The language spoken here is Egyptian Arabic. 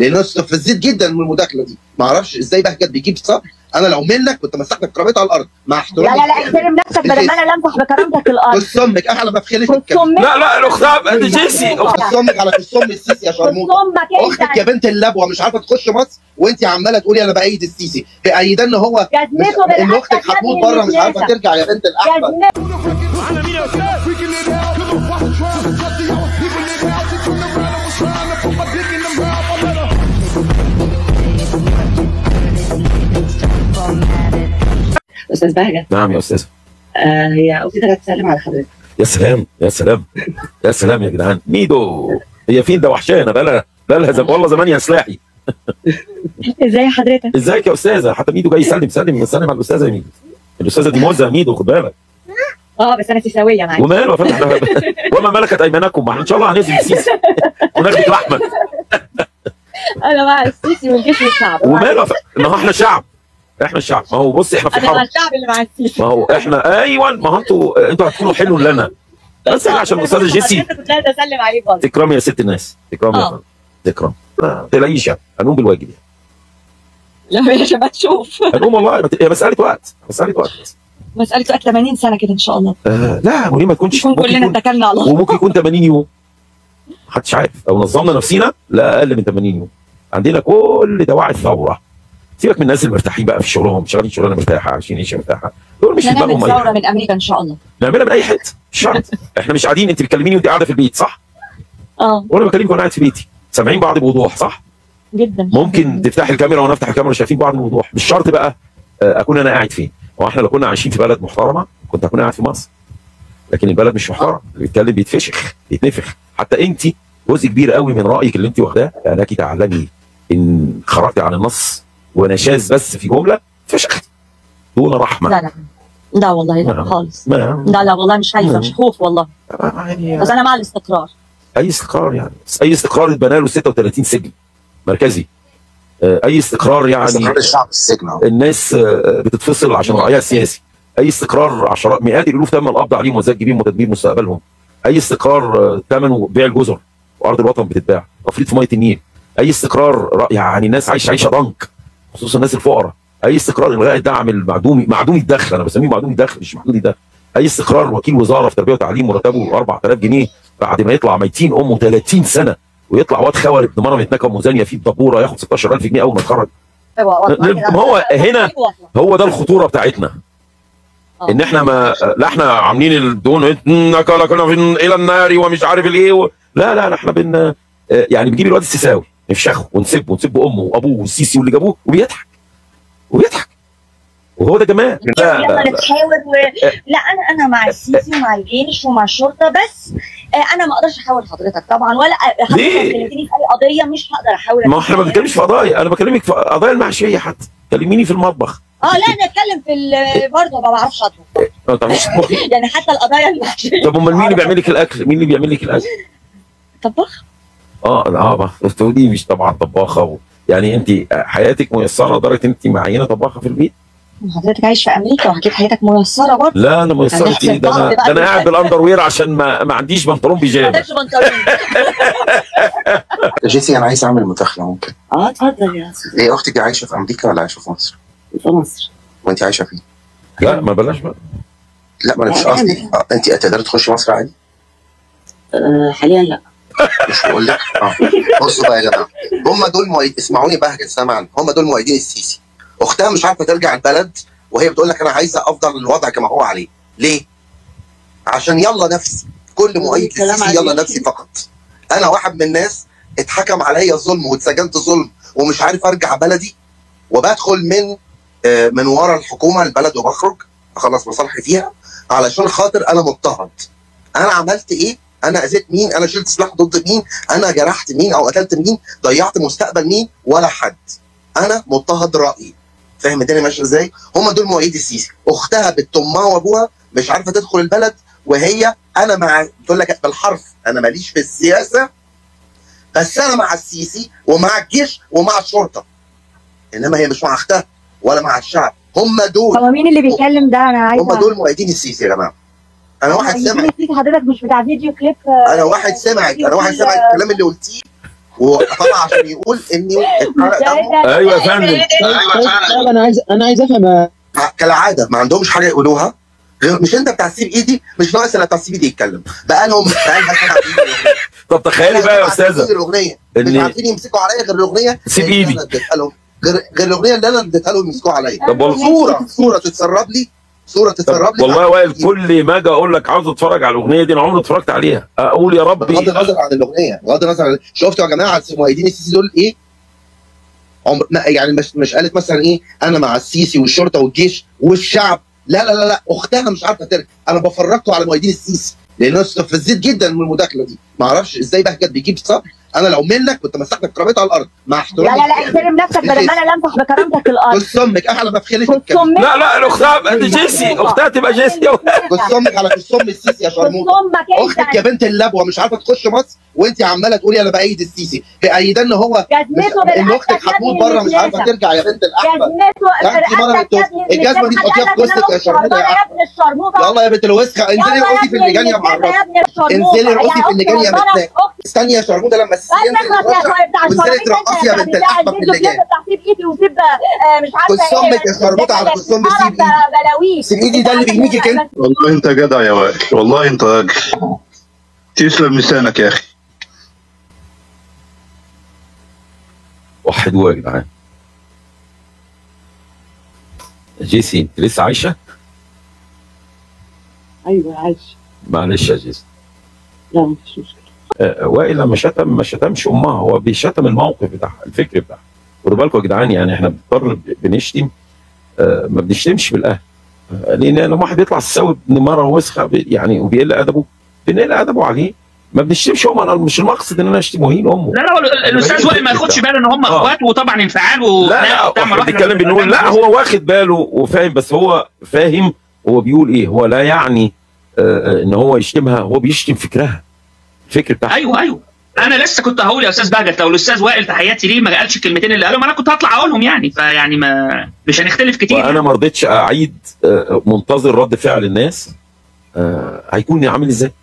لان انا استفزيت جدا من المداخله دي ما اعرفش ازاي بهجت بيجيب صح انا لو منك كنت مسحتك كرامتها على الارض مع لا احترامي لا لا احترم نفسك بدل ما انا لمسح بكرامتك الارض كس امك احلى ما في خيلك كس الكلام امك لا لا الاختها دي جيسي أخت- كس امك على كس ام السيسي يا كس شرموطه امك اختك يا انت بنت اللبوه مش عارفه تخش مصر وانت عماله تقولي انا بايد السيسي ايده ان هو مش جزمته ان بالأسد اختك يا هتموت ابني بره مش عارفه النسا. ترجع يا بنت الاحمد جزمته استاذ بهجه نعم يا استاذ آه هي اختي طلعت تسلم على حضرتك يا سلام يا سلام يا سلام يا جدعان ميدو هي فين ده وحشانه بقى بقى زم... والله زمان يا سلاحي ازاي حضرتك ازيك يا استاذه حتى ميدو جاي يسلم سلم سلم على الاستاذه ميدو الاستاذه دي موزه ميدو خد بالك اه بس انا سيساويه معاك وماله يا فندم إحنا- وما ملكت ايمانكم ما إحنا ان شاء الله هننزل السيسي وناخدك لحمه انا مع السيسي والجيش والشعب وماله يا فندم؟ ما هو احنا شعب احنا الشعب ما هو بص احنا في انا مع حرب الشعب اللي مع السيسي ما هو احنا ايوه ما هو انتوا انتوا هتكونوا حلو لنا بس احنا عشان الاستاذه جيسي حضرتك كنت عايزه اسلم عليه برضه تكرم يا ست الناس تكرم يا آه. فندم تكرم ما تلاقيش يعني هنقوم بالواجب يعني لا يا شباب تشوف هنقوم والله ما ت- هي مساله وقت مساله وقت بس. مساله وقت 80 سنه كده ان شاء الله آه لا وليه ما تكونش نكون ممكن كلنا يكون اتكلنا على الله وممكن يكون 80 يوم محدش عارف او نظمنا نفسينا لا اقل من 80 يوم عندنا كل دواعي الثوره سيبك من الناس اللي مرتاحين بقى في شغلهم شغالين شغلانه مرتاحه عايشين عيشه مرتاحه دول مش في احنا نعمل دماغهم أي ثوره حاجة. من امريكا ان شاء الله نعملها من اي حته مش شرط احنا مش قاعدين انت بتكلميني وانت قاعده في البيت صح؟ اه وانا بكلمك وانا قاعد في بيتي سامعين بعض بوضوح صح؟ جدا ممكن تفتحي الكاميرا وانا افتح الكاميرا شايفين بعض بوضوح مش شرط بقى آه، اكون انا قاعد فين هو احنا لو كنا عايشين في بلد محترمه كنت هكون قاعد في مصر لكن البلد مش محترم اللي بيتكلم بيتفشخ بيتنفخ حتى انت جزء كبير قوي من رايك اللي انت واخداه لانك تعلمي ان خرجتي عن النص ونشاز بس في جمله فشخت دون رحمه لا لا لا والله لا نعم. خالص ما لا لا والله مش خايفه مش خوف والله يعني بس انا مع الاستقرار اي استقرار يعني اي استقرار اتبنى له 36 سجن مركزي آه، اي استقرار يعني استقرار الشعب في السجن أهو. الناس آه، بتتفصل عشان رأيها السياسي اي استقرار عشرات مئات الالوف تم القبض عليهم وزاد جيبهم وتدمير مستقبلهم اي استقرار آه، ثمنه بيع الجزر وارض الوطن بتتباع تفريط في ميه النيل اي استقرار رأي- يعني الناس عايشه عيشه ضنك خصوصا الناس الفقراء اي استقرار الغاء الدعم المعدومي معدوم الدخل انا بسميه معدوم الدخل مش محدود الدخل اي استقرار وكيل وزاره في تربيه وتعليم مرتبه 4000 جنيه بعد ما يطلع ميتين امه 30 سنه ويطلع واد خور ابن مره متنكه ومزانيه فيه الدبوره ياخد 16000 جنيه اول ما يتخرج ما هو هنا هو ده الخطوره بتاعتنا ان احنا ما لا احنا عاملين الدون انك لكنا في الى النار ومش عارف الايه و... لا لا لا احنا بن آه، يعني بنجيب الواد السيساوي نفشخه ونسبه ونسب امه وابوه والسيسي واللي جابوه وبيضحك وبيضحك وهو ده جمال لا لا, يلا لا. نتحاور و... لا انا انا مع السيسي ومع الجيش ومع الشرطه بس آه، انا ما اقدرش احاول حضرتك طبعا ولا حضرتك ليه؟ كلمتني في اي قضيه مش هقدر احاول ما احنا ما بنتكلمش في قضايا انا بكلمك في قضايا المحشيه حتى كلميني في المطبخ اه لا نتكلم في ال- برضه ما بعرفش اطبخ ما تعرفيش تطبخي يعني حتى القضايا المحشيه طب امال مين اللي بيعمل لك الاكل مين اللي بيعمل لك الاكل طباخ اه اه ما تقولي مش طبعا طباخه و... يعني انت حياتك ميسره لدرجه انت معينه طباخه في البيت حضرتك عايش في امريكا وحكيت حياتك ميسره برضه لا انا ميسره هنحسب ايه ده انا بعض بقى ده انا قاعد بالاندر وير عشان ما, ما عنديش بنطلون ما بيجامه عندكش بنطلون جيسي انا عايز اعمل مداخله ممكن اه اتفضل يا استاذ ايه اختك عايشه في امريكا ولا عايشه في مصر؟ في مصر وانت عايشه فين؟ لا ما بلاش بقى لا ما انا مش قصدي آه، انت تقدري تخشي مصر عادي آه حاليا لا مش بقول لك اه بصوا بقى يا جماعه هم دول مؤيد اسمعوني بهجت سمعا هم دول مؤيدين السيسي اختها مش عارفه ترجع البلد وهي بتقول لك انا عايزه افضل الوضع كما هو عليه ليه؟ عشان يلا نفسي كل مؤيد كلام للسيسي يلا عليك. نفسي فقط انا واحد من الناس اتحكم عليا ظلم واتسجنت ظلم ومش عارف ارجع بلدي وبدخل من آه، من ورا الحكومه البلد وبخرج اخلص مصالحي فيها علشان خاطر انا مضطهد انا عملت ايه انا اذيت مين انا شلت سلاح ضد مين انا جرحت مين او قتلت مين ضيعت مستقبل مين ولا حد انا مضطهد رايي فاهم الدنيا ماشيه ازاي هم دول مؤيدي السيسي اختها بنت امها وابوها مش عارفه تدخل البلد وهي انا مع تقول لك بالحرف انا ماليش في السياسه بس انا مع السيسي ومع الجيش ومع الشرطه انما هي مش مع اختها ولا مع الشعب هم دول هو مين اللي بيتكلم ده انا عايزه هم دول مؤيدين السيسي يا جماعه انا واحد يمكن سمع السيسي حضرتك مش بتاع فيديو كليب انا واحد سمعك انا واحد سمعك الكلام اللي قلتيه وطلع عشان يقول اني اتحرق دمه ايوه يا فندم ايوه فعلا انا عايز انا عايز افهم كالعاده ما عندهمش حاجه يقولوها غير مش انت بتاع السي بي دي مش ناقص الا بتاع السي بي دي يتكلم بقى لهم بقى لها سنه عارفين الأغنية. طب تخيلي بقى يا عارفين استاذه الاغنيه مش ان عارفين يمسكوا عليا غير الاغنيه سيب اللي إيدي. أنا اديتها لهم غير غير الاغنيه اللي انا اديتها لهم يمسكوا عليا طب والله صوره صوره تتسرب لي صوره تتسرب لي والله يا وائل كل ما اجي اقول لك عاوز اتفرج على الاغنيه دي انا عمري ما اتفرجت عليها اقول يا بغض ربي النظر عن الاغنيه بغض النظر عن شفتوا يا جماعه مؤيدين السيسي دول ايه؟ عمر ما- يعني مش مش قالت مثلا ايه انا مع السيسي والشرطه والجيش والشعب لا لا لا لا اختها مش عارفه ترجع انا بفرجكم على مؤيدين السيسي لان انا استفزيت جدا من المداخله دي ما اعرفش ازاي بهجت بيجيب صبر انا لو منك كنت مسحتك كرامتها على الارض مع لا احترامي لا لا احترم نفسك بدل ما انا لمسح بكرامتك الارض كل امك احلى ما في خيلك كنت الكلام امك لا لا اختها دي جيسي اختها تبقى جيسي كل امك على كل ام السيسي يا كنت شرموطه امك اختك يا انت بنت اللبوه مش عارفه تخش مصر وانت عماله تقولي انا بايد السيسي هي ايده ان هو مش جزمته ان بالأسد اختك يا هتموت ابني بره مش عارفه النساء. ترجع يا بنت الاحمد جزمته لا، انت مرة بالأسد يا بتوس- ابني الجزمة دي النساء. تحطيها في حد قال وسطك لك يا أنا شرموطة يا يا ابن الشرموطه يلا يا بنت الوسخه انزلي يلا يا ارقصي في ابني اللي جايه مع النساء الراس يا ابن الشرموطه انزلي ارقصي يا في اللي أختي جايه والله متناك أختي. استني يا شرموطه لما السيسي بس ينزل اخلص يا الرشا اخويا بتاع وانزلي الشرموطه ترقصي يا بنت الاحمد في اللي جايه تحسيب ايدي وسيب آه، مش عارفه كل صمك يا شرموطة على كل صم سيب إيدي. بلاويش سيب ايدي ده اللي بيهنيكي انت والله انت جدع يا وائل والله انت راجل تسلم لسانك يا اخي وحدوها يا جدعان جيسي انت لسه عايشه؟ ايوه عايش معلش يا جيسي لا مفيش مشكله آه، وائل لما شتم ما شتمش امها هو بيشتم الموقف بتاعها الفكر بتاعها خدوا بالكم يا جدعان يعني احنا بنضطر بنشتم آه، ما بنشتمش بالاهل آه، لان لما واحد بيطلع السوي ابن مره وسخه ب- يعني وبيقل ادبه بنقل ادبه عليه ما بنشتمش امه انا مش المقصد ان انا اشتم وهين امه لا لا هو الاستاذ وائل ما ياخدش باله ان هم آه. اخوات وطبعا انفعال لا وخناقه لا وبتاع احنا مرة واحدة بنتكلم بنقول لا بتبقى هو واخد باله وفاهم بس هو فاهم هو بيقول ايه هو لا يعني آه، آه، ان هو يشتمها هو بيشتم فكرها الفكر بتاعها ايوه ايوه انا لسه كنت هقول يا استاذ بهجت لو الاستاذ وائل تحياتي ليه ما قالش الكلمتين اللي قالهم انا كنت هطلع اقولهم يعني فيعني ما مش هنختلف كتير وانا يعني. ما رضيتش اعيد آه، منتظر رد فعل الناس آه، هيكون عامل ازاي